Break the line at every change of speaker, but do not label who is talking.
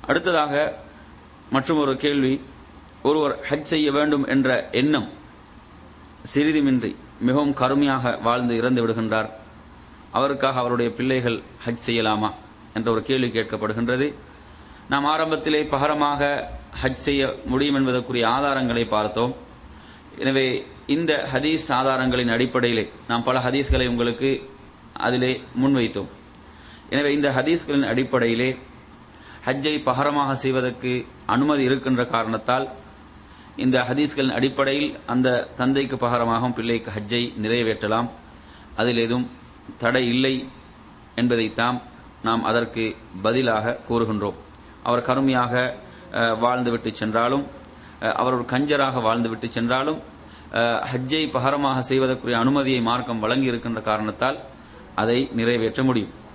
அடுத்ததாக மற்றும் ஒரு கேள்வி ஒருவர் ஹஜ் செய்ய வேண்டும் என்ற எண்ணம் சிறிதுமின்றி மிகவும் கருமையாக வாழ்ந்து இறந்து விடுகின்றார் அவருக்காக அவருடைய பிள்ளைகள் ஹஜ் செய்யலாமா என்ற ஒரு கேள்வி கேட்கப்படுகின்றது நாம் ஆரம்பத்திலே பகரமாக ஹஜ் செய்ய முடியும் என்பதற்குரிய ஆதாரங்களை பார்த்தோம் எனவே இந்த ஹதீஸ் ஆதாரங்களின் அடிப்படையிலே நாம் பல ஹதீஸ்களை உங்களுக்கு அதிலே முன்வைத்தோம் எனவே இந்த ஹதீஸ்களின் அடிப்படையிலே ஹஜ்ஜை பகரமாக செய்வதற்கு அனுமதி இருக்கின்ற காரணத்தால் இந்த ஹதீஸ்களின் அடிப்படையில் அந்த தந்தைக்கு பகரமாகவும் பிள்ளைக்கு ஹஜ்ஜை நிறைவேற்றலாம் அதில் எதுவும் தடை இல்லை என்பதைத்தாம் நாம் அதற்கு பதிலாக கூறுகின்றோம் அவர் கருமையாக அஹ், வாழ்ந்துவிட்டு சென்றாலும் அஹ், அவர் ஒரு கஞ்சராக வாழ்ந்துவிட்டு சென்றாலும் அஹ், ஹஜ்ஜை பகரமாக செய்வதற்குரிய அனுமதியை மார்க்கம் வழங்கி இருக்கின்ற காரணத்தால் அதை நிறைவேற்ற முடியும்